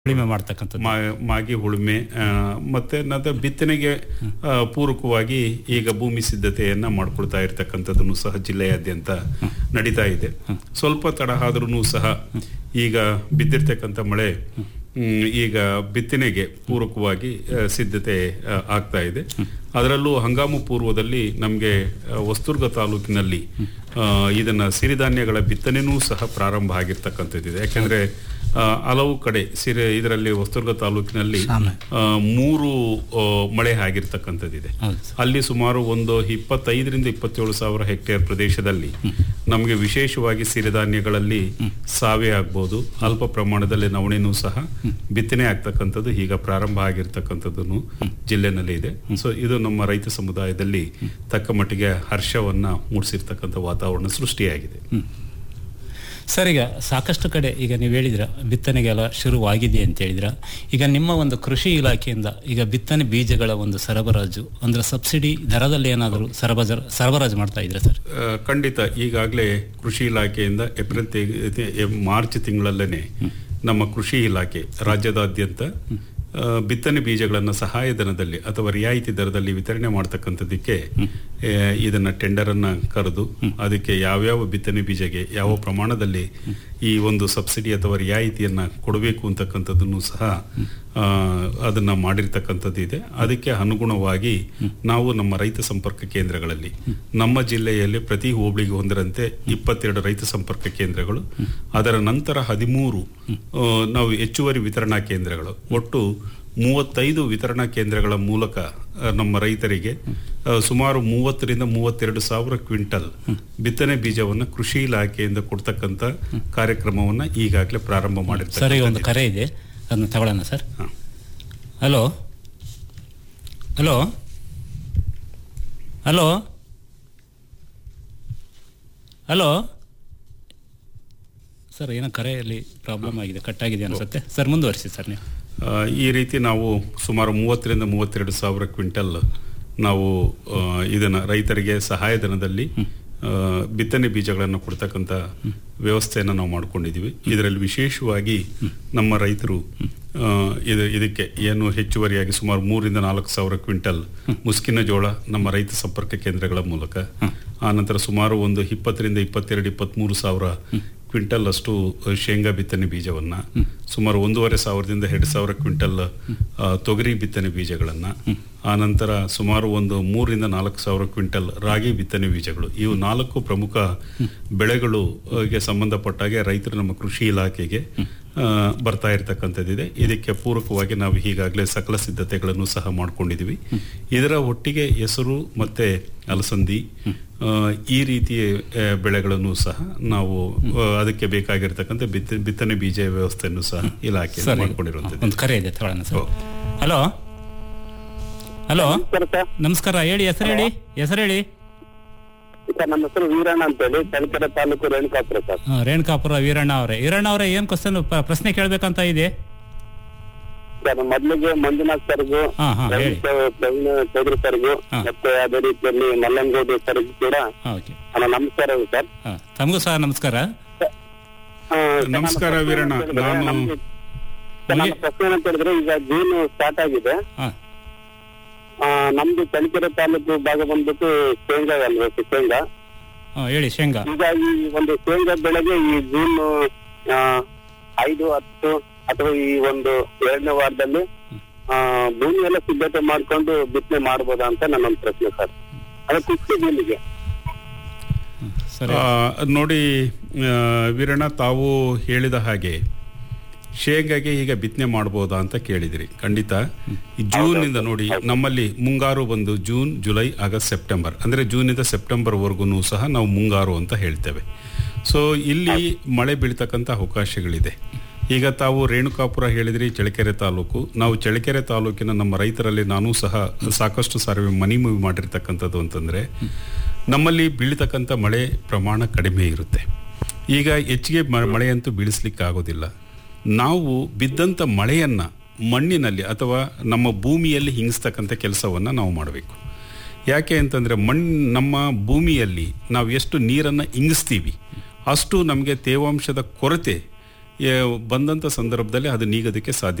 ಉಳಿಮೆ ಮಾಡ್ತಕ್ಕಂಥದ್ದು ಮಾ- ಮಾಗಿ ಉಳುಮೆ ಆ, ಮತ್ತೆ ನಂತರ ಬಿತ್ತನೆಗೆ ಆ, ಪೂರಕವಾಗಿ ಈಗ ಭೂಮಿ ಸಿದ್ಧತೆಯನ್ನ ಮಾಡ್ಕೊಳ್ತಾ ಇರ್ತಕ್ಕಂಥದ್ದನ್ನು ಸಹ ಜಿಲ್ಲೆಯಾದ್ಯಂತ ನಡೀತಾ ಇದೆ ಸ್ವಲ್ಪ ತಡ ಆದ್ರೂ ಸಹ ಈಗ ಬಿದ್ದಿರ್ತಕ್ಕಂಥ ಮಳೆ ಹ್ಮ್, ಈಗ ಬಿತ್ತನೆಗೆ ಪೂರಕವಾಗಿ ಆ, ಸಿದ್ಧತೆ ಆ, ಆಗ್ತಾ ಇದೆ ಅದರಲ್ಲೂ ಹಂಗಾಮು ಪೂರ್ವದಲ್ಲಿ ನಮಗೆ ಹೊಸದುರ್ಗ ತಾಲೂಕಿನಲ್ಲಿ ಆ, ಇದನ್ನ ಸಿರಿಧಾನ್ಯಗಳ ಬಿತ್ತನೆನೂ ಸಹ ಪ್ರಾರಂಭ ಆಗಿರ್ತಕ್ಕಂಥದ್ದಿದೆ ಯಾಕೆಂದ್ರೆ ಆ, ಹಲವು ಕಡೆ ಸಿರಿ ಇದರಲ್ಲಿ ಹೊಸದುರ್ಗ ತಾಲೂಕಿನಲ್ಲಿ ಆ, ಮೂರು ಆ, ಮಳೆ ಆಗಿರ್ತಕ್ಕಂಥದ್ದಿದೆ ಹೌದು ಸರ್. ಅಲ್ಲಿ ಸುಮಾರು ಒಂದು ಇಪ್ಪತ್ತೈದರಿಂದ ಇಪ್ಪತ್ತೇಳು ಸಾವಿರ ಹೆಕ್ಟೇರ್ ಪ್ರದೇಶದಲ್ಲಿ ನಮಗೆ ವಿಶೇಷವಾಗಿ ಸಿರಿಧಾನ್ಯಗಳಲ್ಲಿ ಸಾವೆ ಆಗ್ಬೋದು ಅಲ್ಪ ಪ್ರಮಾಣದಲ್ಲಿ ನವಣೆನೂ ಸಹ ಬಿತ್ತನೆ ಆಗ್ತಕ್ಕಂಥದ್ದು ಈಗ ಪ್ರಾರಂಭ ಆಗಿರ್ತಕ್ಕಂಥದ್ದು ಜಿಲ್ಲೆನಲ್ಲಿ ಇದೆ ಸೊ ಇದು ನಮ್ಮ ರೈತ ಸಮುದಾಯದಲ್ಲಿ ತಕ್ಕ ಮಟ್ಟಿಗೆ ಹರ್ಷವನ್ನ ಮೂಡಿಸಿರ್ತಕ್ಕಂಥ ವಾತಾವರಣ ಸೃಷ್ಟಿಯಾಗಿದೆ ಸರ್ ಈಗ ಸಾಕಷ್ಟು ಕಡೆ ಈಗ ನೀವು ಹೇಳಿದ್ರ ಬಿತ್ತನೆಗೆಲ್ಲ ಶುರುವಾಗಿದೆ ಅಂತ ಹೇಳಿದ್ರ ಈಗ ನಿಮ್ಮ ಒಂದು ಕೃಷಿ ಇಲಾಖೆಯಿಂದ ಈಗ ಬಿತ್ತನೆ ಬೀಜಗಳ ಒಂದು ಸರಬರಾಜು ಅಂದ್ರೆ ಸಬ್ಸಿಡಿ ದರದಲ್ಲಿ ಏನಾದರೂ ಸರಬರಾಜು ಸರಬರಾಜು ಮಾಡ್ತಾ ಇದ್ರೆ ಸರ್ ಆ, ಖಂಡಿತ ಈಗಾಗಲೇ ಕೃಷಿ ಇಲಾಖೆಯಿಂದ ಏಪ್ರಿಲ್ ತಿ- ತಿ- ಎ- ಮಾರ್ಚ್ ತಿಂಗಳಲ್ಲೇ ನಮ್ಮ ಕೃಷಿ ಇಲಾಖೆ ರಾಜ್ಯದಾದ್ಯಂತ ಆ, ಬಿತ್ತನೆ ಬೀಜಗಳನ್ನು ಸಹಾಯಧನದಲ್ಲಿ ಅಥವಾ ರಿಯಾಯಿತಿ ದರದಲ್ಲಿ ವಿತರಣೆ ಮಾಡ್ತಕ್ಕಂಥದ್ದಕ್ಕೆ ಆ, ಇದನ್ನ ಟೆಂಡರ್ ಅನ್ನ ಕರೆದು ಅದಕ್ಕೆ ಯಾವ್ಯಾವ ಬಿತ್ತನೆ ಬೀಜಗೆ ಯಾವ ಪ್ರಮಾಣದಲ್ಲಿ ಈ ಒಂದು ಸಬ್ಸಿಡಿ ಅಥವಾ ರಿಯಾಯಿತಿಯನ್ನ ಕೊಡಬೇಕು ಅಂತಕ್ಕಂಥದ್ದನ್ನು ಸಹ ಆ, ಅದನ್ನ ಮಾಡಿರ್ತಕ್ಕಂಥದ್ದು ಇದೆ ಅದಕ್ಕೆ ಅನುಗುಣವಾಗಿ ನಾವು ನಮ್ಮ ರೈತ ಸಂಪರ್ಕ ಕೇಂದ್ರಗಳಲ್ಲಿ ನಮ್ಮ ಜಿಲ್ಲೆಯಲ್ಲಿ ಪ್ರತಿ ಹೋಬಳಿಗೆ ಒಂದರಂತೆ ಇಪ್ಪತ್ತೆರಡು ರೈತ ಸಂಪರ್ಕ ಕೇಂದ್ರಗಳು ಅದರ ನಂತರ ಹದಿಮೂರು ಆ, ನಾವು ಹೆಚ್ಚುವರಿ ವಿತರಣಾ ಕೇಂದ್ರಗಳು ಒಟ್ಟು ಮೂವತ್ತೈದು ವಿತರಣಾ ಕೇಂದ್ರಗಳ ಮೂಲಕ ಆ, ನಮ್ಮ ರೈತರಿಗೆ ಆ, ಸುಮಾರು ಮೂವತ್ತರಿಂದ ಮೂವತ್ತೆರಡು ಸಾವಿರ ಕ್ವಿಂಟಲ್ ಬಿತ್ತನೆ ಬೀಜವನ್ನ ಕೃಷಿ ಇಲಾಖೆಯಿಂದ ಕೊಡ್ತಕ್ಕಂಥ ಕಾರ್ಯಕ್ರಮವನ್ನ ಈಗಾಗಲೇ ಪ್ರಾರಂಭ ಸರ್ ಈಗ ಮಾಡಿರ್ತಾರೆ ಒಂದು ಕರೆ ಇದೆ ಅದನ್ನ ತಗೊಳ್ಳೋಣ ಸರ್ ಹಾ. Hello hello hello hello sir ಏನೋ ಕರೆಯಲ್ಲಿ ಪ್ರಾಬ್ಲಮ್ ಆಗಿದೆ ಕಟ್ ಆಗಿದೆ ಅನ್ಸುತ್ತೆ ಸರ್ ಮುಂದುವರಿಸಿ ಸರ್ ನೀವು ಆ, ಈ ರೀತಿ ನಾವು ಸುಮಾರು ಮೂವತ್ತರಿಂದ ಮೂವತ್ತೆರಡು ಸಾವಿರ ಕ್ವಿಂಟಲ್ ನಾವು ಆ, ಇದನ್ನ ರೈತರಿಗೆ ಸಹಾಯಧನದಲ್ಲಿ ಆ, ಬಿತ್ತನೆ ಬೀಜಗಳನ್ನು ಕೊಡ್ತಕ್ಕಂಥ ವ್ಯವಸ್ಥೆಯನ್ನು ನಾವು ಮಾಡ್ಕೊಂಡಿದ್ದೀವಿ ಇದರಲ್ಲಿ ವಿಶೇಷವಾಗಿ ನಮ್ಮ ರೈತರು ಆ, ಇದು ಇದಕ್ಕೆ ಏನು ಹೆಚ್ಚುವರಿಯಾಗಿ ಸುಮಾರು ಮೂರಿಂದ ನಾಲ್ಕು ಸಾವಿರ ಕ್ವಿಂಟಲ್ ಮುಸ್ಕಿನ ಜೋಳ ನಮ್ಮ ರೈತ ಸಂಪರ್ಕ ಕೇಂದ್ರಗಳ ಮೂಲಕ ಆ ನಂತರ ಸುಮಾರು ಒಂದು ಇಪ್ಪತ್ತರಿಂದ ಇಪ್ಪತ್ತೆರಡು ಇಪ್ಪತ್ತ್ಮೂರು ಸಾವಿರ ಕ್ವಿಂಟಲ್ ಅಷ್ಟು ಶೇಂಗಾ ಬಿತ್ತನೆ ಬೀಜವನ್ನ ಸುಮಾರು ಒಂದೂವರೆ ಸಾವಿರದಿಂದ ಎರಡು ಸಾವಿರ ಕ್ವಿಂಟಲ್ ಆ, ತೊಗರಿ ಬಿತ್ತನೆ ಬೀಜಗಳನ್ನ ಆ ನಂತರ ಸುಮಾರು ಒಂದು ಮೂರರಿಂದ ನಾಲ್ಕು ಸಾವಿರ ಕ್ವಿಂಟಲ್ ರಾಗಿ ಬಿತ್ತನೆ ಬೀಜಗಳು ಇವು ನಾಲ್ಕು ಪ್ರಮುಖ ಬೆಳೆಗಳು ಆ, ಗೆ ಸಂಬಂಧಪಟ್ಟಾಗೆ ರೈತರು ನಮ್ಮ ಕೃಷಿ ಇಲಾಖೆಗೆ ಆ, ಬರ್ತಾ ಇರತಕ್ಕಂಥದ್ದಿದೆ ಇದಕ್ಕೆ ಪೂರಕವಾಗಿ ನಾವು ಈಗಾಗಲೇ ಸಕಲ ಸಿದ್ಧತೆಗಳನ್ನು ಸಹ ಮಾಡ್ಕೊಂಡಿದ್ದೀವಿ ಇದರ ಒಟ್ಟಿಗೆ ಹೆಸರು ಮತ್ತೆ ಅಲಸಂದಿ ಆ, ಈ ರೀತಿಯ ಆ, ಬೆಳೆಗಳನ್ನು ಸಹ ನಾವು ಆ, ಅದಕ್ಕೆ ಬೇಕಾಗಿರ್ತಕ್ಕಂಥ ಬಿತ್ತ ಬಿತ್ತನೆ ಬೀಜ ವ್ಯವಸ್ಥೆಯನ್ನು ಸಹ ಇಲಾಖೆ ಸರ್ ಮಾಡ್ಕೊಂಡಿರುವಂತದ್ದು ಒಂದು ಕರೆ ಇದೆ ತಗೊಳ್ಳೋಣ sir hello hello sir sir ನಮಸ್ಕಾರ ಹೇಳಿ ಹೆಸರು ಹೇಳಿ ಹೆಸರು ಹೇಳಿ ಸರ್ ನಮ್ಮ ಹೆಸರು ವೀರಣ್ಣ ಅಂತ ಹೇಳಿ ತಲಕೆರೆ ತಾಲೂಕು ರೇಣುಕಾಪುರ ಸರ್ ಹಾ, ರೇಣುಕಾಪುರ ವೀರಣ್ಣ ಅವರೇ ವೀರಣ್ಣ ಅವರೇ ಏನ್ ಕ್ವಶನ್ ಪ್ರಶ್ನೆ ಕೇಳ್ಬೇಕಂತ ಇದೆ ಸರ್ ಮೊದಲಿಗೆ ಮಂಜುನಾಥ್ ಸರ್ಗೂ ಹಾ, ಹಾ, ಹೇಳಿ. ಪ್ರವೀಣ್ ಚೌಧರಿ ಸರ್ಗೂ ಹಾ. ಮತ್ತೆ ಅದೇ ರೀತಿಯಲ್ಲಿ ಮಲ್ಲಂಗೌಡಿ ಸರ್ಗೂ ಕೂಡ ಹಾ, ಓಕೆ ನನ್ನ ನಮಸ್ಕಾರಗಳು ಸರ್ ಹಾ, ತಮಗೂ ಸಹ ನಮಸ್ಕಾರ ಆ, ಸರ್, ನಮಸ್ಕಾರ ನನ್ನ ಪ್ರಶ್ನೆ ವೀರಣ್ಣ. ಏನಂತ ಹೇಳಿದ್ರೆ, ನಾನು- ನಮ್ಗೆ- ಸರ್, ನನ್ನ ಪ್ರಶ್ನೆ ಏನಂತ ಹೇಳಿದ್ರೆ ಈಗ ಜೂನ್ ಸ್ಟಾರ್ಟ್ ಆಗಿದೆ ಹಾ ಆ, ನಮ್ದು ತಲಕೆರೆ ತಾಲೂಕು ಭಾಗ ಬಂದ್ಬಿಟ್ಟು ಶೇಂಗಾ ಅಲ್ವಾ ಸರ್, ಶೇಂಗಾ ಹಾ, ಹೇಳಿ ಶೇಂಗಾ ಈಗ ಈ ಒಂದು ಶೇಂಗಾ ಬೆಳೆಗೆ ಈ ಜೂನ್ ಆ, ಐದು ಹತ್ತು ಅಥವಾ ಈ ಒಂದು ಎರಡನೇ ವಾರದಲ್ಲಿ ಆ, ಭೂಮಿ ಎಲ್ಲ ಸಿದ್ಧತೆ ಮಾಡ್ಕೊಂಡು ಬಿತ್ತನೆ ಮಾಡ್ಬೋದಾ ಅಂತ ನನ್ನ ಒಂದು ಪ್ರಶ್ನೆ ಸರ್ ಅದು ಕುಸ್ತಿ ಭೂಮಿಗೆ ಸರಿ ಆ, ನೋಡಿ ಆ, ವೀರಣ್ಣ ತಾವು ಹೇಳಿದ ಹಾಗೆ ಶೇಂಗಾಗೆ ಈಗ ಬಿತ್ತನೆ ಮಾಡ್ಬೋದಾ ಅಂತ ಕೇಳಿದಿರಿ ಖಂಡಿತ ಈ ಜೂನ್ ಇಂದ ನೋಡಿ ನಮ್ಮಲ್ಲಿ ಮುಂಗಾರು ಬಂದು ಜೂನ್ ಜುಲೈ ಆಗಸ್ಟ್ ಸೆಪ್ಟೆಂಬರ್ ಅಂದ್ರೆ ಜೂನಿಂದ ಸೆಪ್ಟೆಂಬರ್ವರೆಗೂ ಸಹ ನಾವು ಮುಂಗಾರು ಅಂತ ಹೇಳ್ತೇವೆ ಸೊ ಇಲ್ಲಿ ಮಳೆ ಬೀಳ್ತಕ್ಕಂಥ ಅವಕಾಶಗಳಿದೆ ಈಗ ತಾವು ರೇಣುಕಾಪುರ ಹೇಳಿದ್ರಿ ಚಳ್ಳಕೆರೆ ತಾಲೂಕು ನಾವು ಚಳ್ಳಕೆರೆ ತಾಲೂಕಿನ ನಮ್ಮ ರೈತರಲ್ಲಿ ನಾನು ಸಹ ಸಾಕಷ್ಟು ಸಾರಿ ಮನಿ ಮೂವಿ ಮಾಡಿರ್ತಕ್ಕಂಥದ್ದು ಅಂತಂದ್ರೆ ನಮ್ಮಲ್ಲಿ ಬೀಳ್ತಕ್ಕಂಥ ಮಳೆ ಪ್ರಮಾಣ ಕಡಿಮೆ ಇರುತ್ತೆ ಈಗ ಹೆಚ್ಚಿಗೆ ಮ- ಮಳೆಯಂತೂ ಬೀಳಿಸ್ಲಿಕ್ಕೆ ಆಗೋದಿಲ್ಲ ನಾವು ಬಿದ್ದಂಥ ಮಳೆಯನ್ನ ಮಣ್ಣಿನಲ್ಲಿ ಅಥವಾ ನಮ್ಮ ಭೂಮಿಯಲ್ಲಿ ಹಿಂಗಿಸ್ತಕ್ಕಂಥ ಕೆಲಸವನ್ನ ನಾವು ಮಾಡಬೇಕು ಯಾಕೆ ಅಂತಂದ್ರೆ ಮಣ್ಣು ನಮ್ಮ ಭೂಮಿಯಲ್ಲಿ ನಾವು ಎಷ್ಟು ನೀರನ್ನು ಇಂಗಿಸ್ತೀವಿ ಅಷ್ಟು ನಮಗೆ ತೇವಾಂಶದ ಕೊರತೆ ಬಂದಂಥ ಸಂದರ್ಭದಲ್ಲಿ ಅದು ನೀಗೋದಕ್ಕೆ ಸಾಧ್ಯ